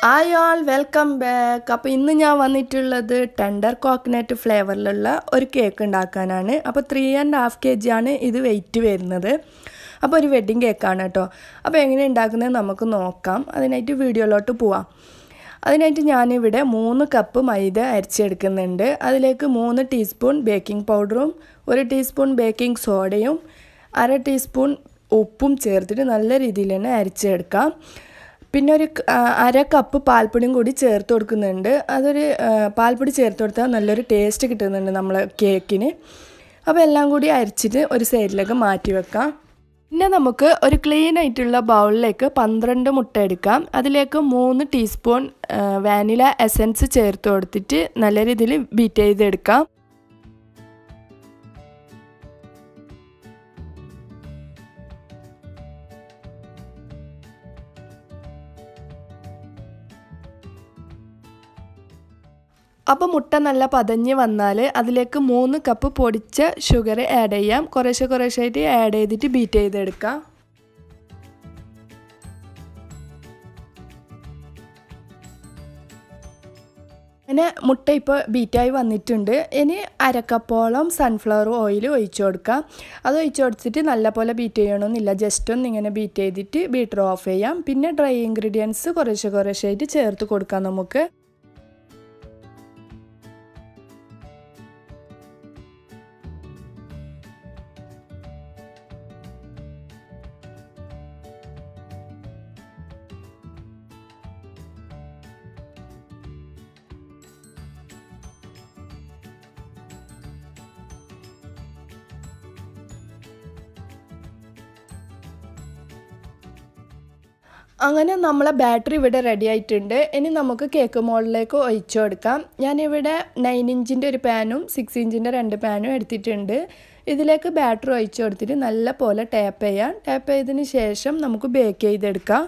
hi all welcome back അപ്പോൾ ഇന്ന് ഞാൻ വന്നിട്ടുള്ളത് ടെൻഡർ കോക്കനട്ട് ഫ്ലേവറിലുള്ള ഒരു കേക്ക് ഉണ്ടാക്കാനാണ് അപ്പോൾ three and half K G ആണ് ഇത് വെയിറ്റ് വരുന്നത് അപ്പോൾ ഒരു വെഡ്ഡിങ് കേക്കാണ് കേട്ടോ അപ്പോൾ എങ്ങനെ ഉണ്ടാക്കുന്നത് നമുക്ക് നോക്കാം അതിനായിട്ട് വീഡിയോയിലോട്ട് പോവാം അതിനായിട്ട് ഞാനിവിടെ മൂന്ന് കപ്പ് മൈദ അരിച്ചെടുക്കുന്നുണ്ട് അതിലേക്ക് മൂന്ന് ടീസ്പൂൺ ബേക്കിംഗ് പൗഡറും ഒരു ടീസ്പൂൺ ബേക്കിംഗ് സോഡയും അര ടീസ്പൂൺ ഉപ്പും ചേർത്തിട്ട് നല്ല രീതിയിൽ തന്നെ അരിച്ചെടുക്കാം പിന്നെ ഒരു അര കപ്പ് പാൽപ്പൊടിയും കൂടി ചേർത്ത് കൊടുക്കുന്നുണ്ട് അതൊരു പാൽപ്പൊടി ചേർത്ത് കൊടുത്താൽ നല്ലൊരു ടേസ്റ്റ് കിട്ടുന്നുണ്ട് നമ്മൾ കേക്കിന് അപ്പോൾ എല്ലാം കൂടി അരിച്ചിട്ട് ഒരു സൈഡിലേക്ക് മാറ്റി വെക്കാം പിന്നെ നമുക്ക് ഒരു ക്ലീൻ ആയിട്ടുള്ള ബൗളിലേക്ക് പന്ത്രണ്ട് മുട്ട എടുക്കാം അതിലേക്ക് മൂന്ന് ടീസ്പൂൺ വാനില എസൻസ് ചേർത്ത് കൊടുത്തിട്ട് നല്ല രീതിയിൽ ബീറ്റ് ചെയ്തെടുക്കാം അപ്പോൾ മുട്ട നല്ല പതഞ്ഞ് വന്നാൽ അതിലേക്ക് മൂന്ന് കപ്പ് പൊടിച്ച ഷുഗർ ആഡ് ചെയ്യാം കുറേശ്ശെ കുറേശ്ശായിട്ട് ആഡ് ചെയ്തിട്ട് ബീറ്റ് ചെയ്തെടുക്കാം അങ്ങനെ മുട്ട ഇപ്പോൾ ബീറ്റായി വന്നിട്ടുണ്ട് ഇനി അരക്കപ്പോളം സൺഫ്ലവർ ഓയിൽ ഒഴിച്ചു കൊടുക്കാം അത് ഒഴിച്ചു കൊടുത്തിട്ട് നല്ലപോലെ ബീറ്റ് ചെയ്യണമെന്നില്ല ജസ്റ്റ് ഒന്ന് ഇങ്ങനെ ബീറ്റ് ചെയ്തിട്ട് ബീറ്റർ ഓഫ് ചെയ്യാം പിന്നെ ഡ്രൈ ഇൻഗ്രീഡിയൻസ് കുറേശ്ശെ കുറേശ്ശായിട്ട് ചേർത്ത് കൊടുക്കാം നമുക്ക് അങ്ങനെ നമ്മളെ ബാറ്ററി ഇവിടെ റെഡി ആയിട്ടുണ്ട് ഇനി നമുക്ക് കേക്ക് മോളിലേക്ക് ഒഴിച്ചു കൊടുക്കാം ഞാനിവിടെ നയൻ ഇഞ്ചിൻ്റെ ഒരു പാനും സിക്സ് ഇഞ്ചിൻ്റെ രണ്ട് പാനും എടുത്തിട്ടുണ്ട് ഇതിലേക്ക് ബാറ്ററി ഒഴിച്ചു കൊടുത്തിട്ട് നല്ല പോലെ ടാപ്പ് ചെയ്യാം ടാപ്പ് ചെയ്തതിന് ശേഷം നമുക്ക് ബേക്ക് ചെയ്തെടുക്കാം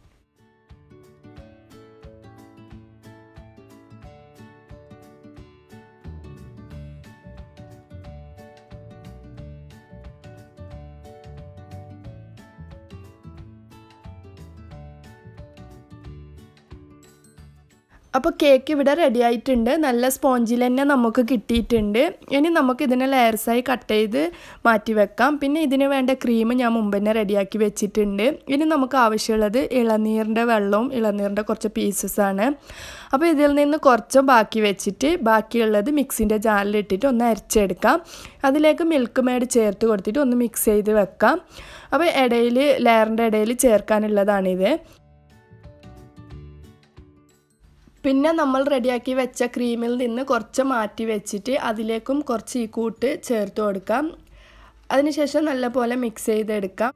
അപ്പോൾ കേക്ക് ഇവിടെ റെഡി ആയിട്ടുണ്ട് നല്ല സ്പോഞ്ചിൽ തന്നെ നമുക്ക് കിട്ടിയിട്ടുണ്ട് ഇനി നമുക്ക് ഇതിനെ ലെയർസായി കട്ട് ചെയ്ത് മാറ്റി വെക്കാം പിന്നെ ഇതിന് വേണ്ട ക്രീം ഞാൻ മുമ്പ് തന്നെ റെഡിയാക്കി വെച്ചിട്ടുണ്ട് ഇനി നമുക്ക് ആവശ്യമുള്ളത് ഇളനീറിൻ്റെ വെള്ളവും ഇളനീറിൻ്റെ കുറച്ച് പീസസ് ആണ് അപ്പോൾ ഇതിൽ നിന്ന് കുറച്ച് ബാക്കി വെച്ചിട്ട് ബാക്കിയുള്ളത് മിക്സിൻ്റെ ജാറിലിട്ടിട്ട് ഒന്ന് അരച്ചെടുക്കാം അതിലേക്ക് മിൽക്ക് മേഡ് ചേർത്ത് കൊടുത്തിട്ട് ഒന്ന് മിക്സ് ചെയ്ത് വെക്കാം അപ്പോൾ ഇടയിൽ ലെയറിൻ്റെ ഇടയിൽ ചേർക്കാനുള്ളതാണിത് പിന്നെ നമ്മൾ റെഡിയാക്കി വെച്ച ക്രീമിൽ നിന്ന് കുറച്ച് മാറ്റി വെച്ചിട്ട് അതിലേക്കും കുറച്ച് ഈ കൂട്ട് ചേർത്ത് കൊടുക്കാം അതിനുശേഷം നല്ലപോലെ മിക്സ് ചെയ്തെടുക്കാം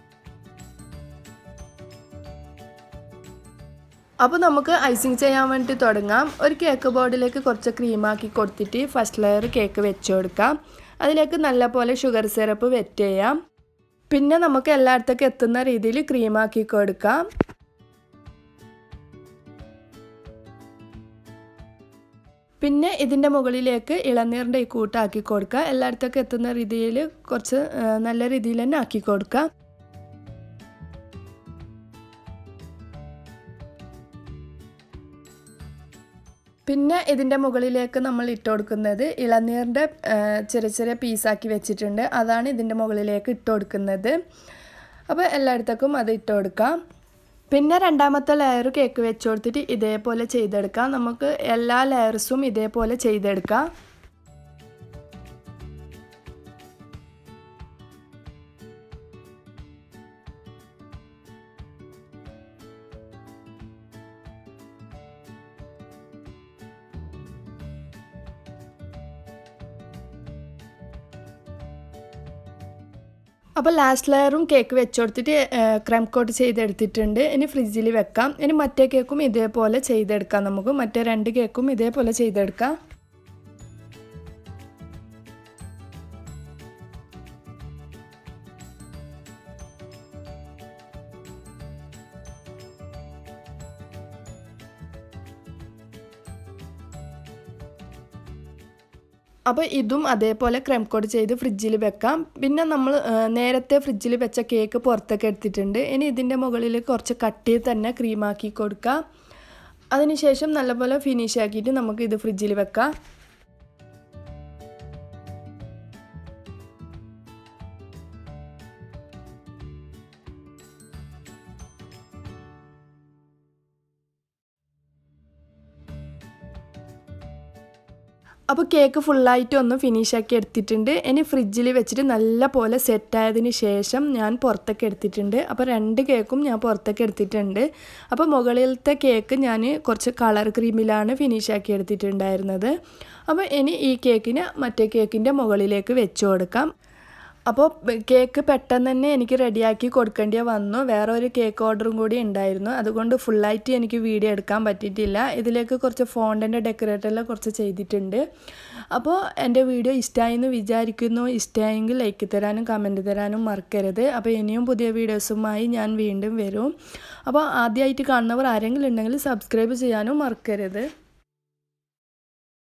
അപ്പോൾ നമുക്ക് ഐസിങ് ചെയ്യാൻ വേണ്ടി തുടങ്ങാം ഒരു കേക്ക് ബോർഡിലേക്ക് കുറച്ച് ക്രീമാക്കി കൊടുത്തിട്ട് ഫസ്റ്റ് ലെയർ കേക്ക് വെച്ച് കൊടുക്കാം അതിലേക്ക് നല്ലപോലെ ഷുഗർ സിറപ്പ് വെറ്റ് ചെയ്യാം പിന്നെ നമുക്ക് എല്ലായിടത്തേക്കും എത്തുന്ന രീതിയിൽ ക്രീമാക്കി കൊടുക്കാം പിന്നെ ഇതിൻ്റെ മുകളിലേക്ക് ഇളനീറിൻ്റെ ഈ കൂട്ടാക്കി കൊടുക്കുക എല്ലായിടത്തൊക്കെ എത്തുന്ന രീതിയിൽ കുറച്ച് നല്ല രീതിയിൽ തന്നെ ആക്കി കൊടുക്കുക പിന്നെ ഇതിൻ്റെ മുകളിലേക്ക് നമ്മൾ ഇട്ട് കൊടുക്കുന്നത് ഇളനീറിൻ്റെ ചെറിയ ചെറിയ പീസാക്കി വെച്ചിട്ടുണ്ട് അതാണ് ഇതിൻ്റെ മുകളിലേക്ക് ഇട്ട് കൊടുക്കുന്നത് അപ്പോൾ എല്ലായിടത്തേക്കും അത് ഇട്ട് കൊടുക്കാം പിന്നെ രണ്ടാമത്തെ ലെയർ കേക്ക് വെച്ച് കൊടുത്തിട്ട് ഇതേപോലെ ചെയ്തെടുക്കാം നമുക്ക് എല്ലാ ലെയർസും ഇതേപോലെ ചെയ്തെടുക്കാം അപ്പോൾ ലാസ്റ്റ് ലെയറും കേക്ക് വെച്ച് കൊടുത്തിട്ട് ക്രം കോട്ട് ചെയ്തെടുത്തിട്ടുണ്ട് ഇനി ഫ്രിഡ്ജിൽ വെക്കാം ഇനി മറ്റേ കേക്കും ഇതേപോലെ ചെയ്തെടുക്കാം നമുക്ക് മറ്റേ രണ്ട് കേക്കും ഇതേപോലെ ചെയ്തെടുക്കാം അപ്പോൾ ഇതും അതേപോലെ ക്രം കോഡ് ചെയ്ത് ഫ്രിഡ്ജിൽ വെക്കാം പിന്നെ നമ്മൾ നേരത്തെ ഫ്രിഡ്ജിൽ വെച്ച കേക്ക് പുറത്തൊക്കെ എടുത്തിട്ടുണ്ട് ഇനി ഇതിൻ്റെ മുകളിൽ കുറച്ച് കട്ടിയിൽ തന്നെ ക്രീമാക്കി കൊടുക്കാം അതിനുശേഷം നല്ലപോലെ ഫിനിഷ് ആക്കിയിട്ട് നമുക്ക് ഇത് ഫ്രിഡ്ജിൽ വെക്കാം അപ്പോൾ കേക്ക് ഫുള്ളായിട്ട് ഒന്ന് ഫിനിഷ് ആക്കി എടുത്തിട്ടുണ്ട് ഇനി ഫ്രിഡ്ജിൽ വെച്ചിട്ട് നല്ല പോലെ സെറ്റായതിന് ശേഷം ഞാൻ പുറത്തേക്ക് എടുത്തിട്ടുണ്ട് അപ്പോൾ രണ്ട് കേക്കും ഞാൻ പുറത്തേക്ക് എടുത്തിട്ടുണ്ട് അപ്പോൾ മുകളിലത്തെ കേക്ക് ഞാൻ കുറച്ച് കളർ ക്രീമിലാണ് ഫിനിഷ് ആക്കി എടുത്തിട്ടുണ്ടായിരുന്നത് അപ്പോൾ ഇനി ഈ കേക്കിന് മറ്റേ കേക്കിൻ്റെ മുകളിലേക്ക് വെച്ച് കൊടുക്കാം അപ്പോൾ കേക്ക് പെട്ടെന്ന് തന്നെ എനിക്ക് റെഡിയാക്കി കൊടുക്കേണ്ടി വന്നു വേറെ ഒരു കേക്ക് ഓർഡറും കൂടി ഉണ്ടായിരുന്നു അതുകൊണ്ട് ഫുള്ളായിട്ട് എനിക്ക് വീഡിയോ എടുക്കാൻ പറ്റിയിട്ടില്ല ഇതിലേക്ക് കുറച്ച് ഫോണ്ടിൻ്റെ ഡെക്കറേറ്റെല്ലാം കുറച്ച് ചെയ്തിട്ടുണ്ട് അപ്പോൾ എൻ്റെ വീഡിയോ ഇഷ്ടമായി എന്ന് വിചാരിക്കുന്നു ഇഷ്ടമായെങ്കിൽ ലൈക്ക് തരാനും കമൻറ്റ് തരാനും മറക്കരുത് അപ്പോൾ ഇനിയും പുതിയ വീഡിയോസുമായി ഞാൻ വീണ്ടും വരും അപ്പോൾ ആദ്യമായിട്ട് കാണുന്നവർ ആരെങ്കിലും ഉണ്ടെങ്കിൽ സബ്സ്ക്രൈബ് ചെയ്യാനും മറക്കരുത്